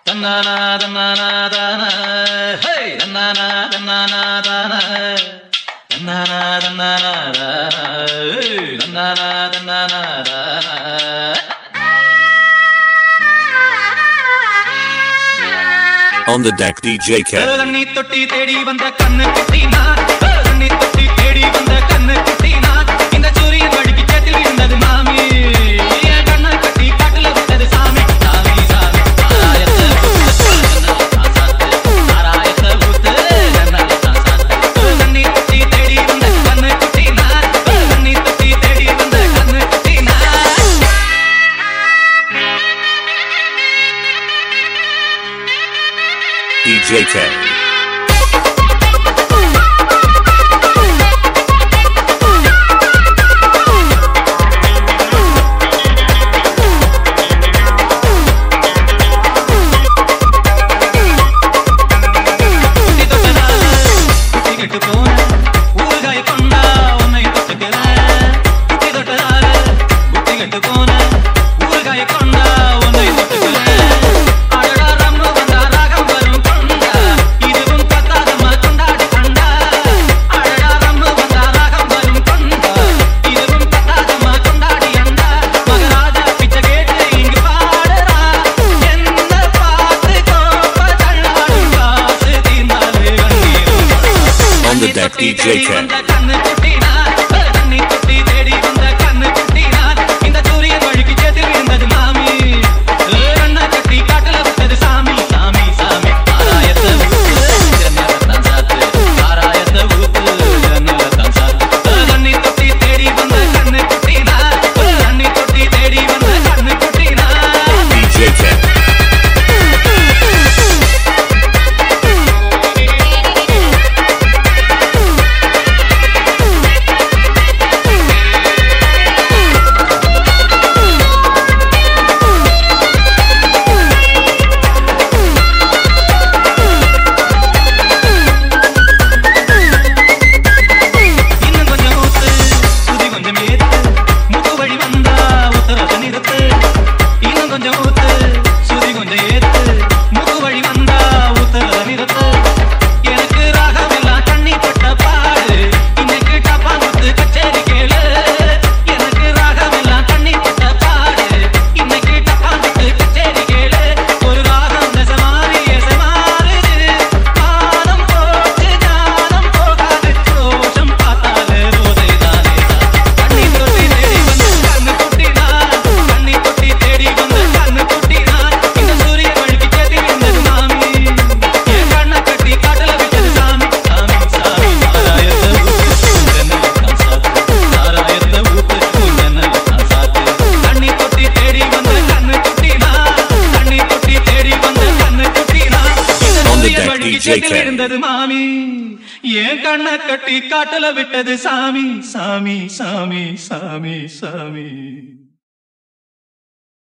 தன்னானா தன்னானா தானா ஹே தன்னானா தன்னானா தானா தன்னானா தன்னானா தானா ஏய், தன்னானா தன்னானா தானா On the deck, DJ K. தண்ணி தொட்டி தேடி வந்த கண்ணு குட்டினா தண்ணி தொட்டி தேடி வந்த கண்ணு குட்டினா இந்த சூரியன் வழிக்கு சேத்தில் இருந்தது மாமி என் கண்ணை கட்டி காட்டுல விட்டது சாமி சாமி சாமி ஆராயத்தை ஊத்து, ஜன்னலை தான் சாத்து. ஆராயத்தை ஊத்து, ஜன்னலை தான் சாத்து. தண்ணி தொட்டி தேடி வந்த கண்ணு குட்டினா தண்ணி தொட்டி தேடி வந்த கண்ணு குட்டினா DJ K. குட்டி தொட்டனால குட்டி கெட்டு போன ஊறுகாய் கொண்டா உன்னை தொட்டுக்கிறேன் குட்டி தொட்டனால குட்டி கெட்டு போன ஊறுகாய் கொண்டா உன்னை தொட்டுக்கிறேன் அடடா ரம்மு வந்தா ராகம் வரும் கொண்டா இதுவும் பத்தாதம்மா கொண்டாடி கண்டா அடடா ரம்மு வந்தா ராகம் வரும் கொண்டா இதுவும் பத்தாதம்மா கொண்டாடி அண்டா மகராஜா பிச்சை கேட்டு இங்கு பாடுறா என்ன பார்த்து கோப்ப தள்ளாடும் காசு தீர்ந்தாலே கண்ணீரும் On the deck, DJ K. கண்ணு குட்டினா தண்ணி தொட்டி தேடி வந்த கண்ணு குட்டினா இந்த சூரியன் வழிக்கு சேத்தில் இருந்தது மாமி கண்ணை கட்டி காட்டுல விட்டது சாமி சாமி சாமி ஆராயத்தை ஊத்து ஜன்னலத்தான் சாத்து ஆராயத்தை ஊத்து ஜன்னலத்தான் சாத்து தண்ணி தொட்டி தேடி வந்த கண்ணு குட்டினா தண்ணி தொட்டி தேடி வந்த கண்ணு குட்டினா DJ K. இன்னும் கொஞ்சம் ஊத்து சுதி கொஞ்சம் ஏத்து முக்கு வழி வந்தா உத்தரத நிறுத்து இன்னும் கொஞ்சம் ஊத்து சுதி கொஞ்சம் ஏத்து முக்கு வழி வந்தா உத்தரத நிறுத்து எனக்கு ராகம் எல்லாம் தண்ணி பட்ட பாடு இன்னைக்கு டப்பாங்குத்து கச்சேரி கேளு எனக்கு ராகம் எல்லாம் தண்ணி பட்ட பாடு இன்னைக்கு டப்பாங்குத்து கச்சேரி கேளு ஒரு ராகம் தசமாரி எசமாறுது பாதம் போச்சு ஞானம் போகாது தோஷம் பார்த்தாலே ரோதை தானே கண்ணி தொட்டி தேடி வந்து கண்ணு குட்டினா கண்ணி தொட்டி தேடி வந்து கண்ணு குட்டினா இந்த சூரிய வழிக்கு சேத்தி இருந்தது மாமி என் கண்ணை கட்டி காட்டுல விட்டது சாமி சாமி சாமி ஆராயத்தை ஊத்து ஜன்னலை தான் சாத்து ஆராயத்தை ஊத்து ஜன்னலை தான் சாத்து கண்ணி தொட்டி தேடி வந்து கண்ணு குட்டினா கண்ணி தொட்டி தேடி வந்து கண்ணு குட்டினா இந்த On the சூரிய deck, வழிக்கு DJ சேத்தில் K. இருந்தது மாமி என் கண்ணை கட்டி காட்டுல விட்டது சாமி சாமி சாமி சாமி சாமி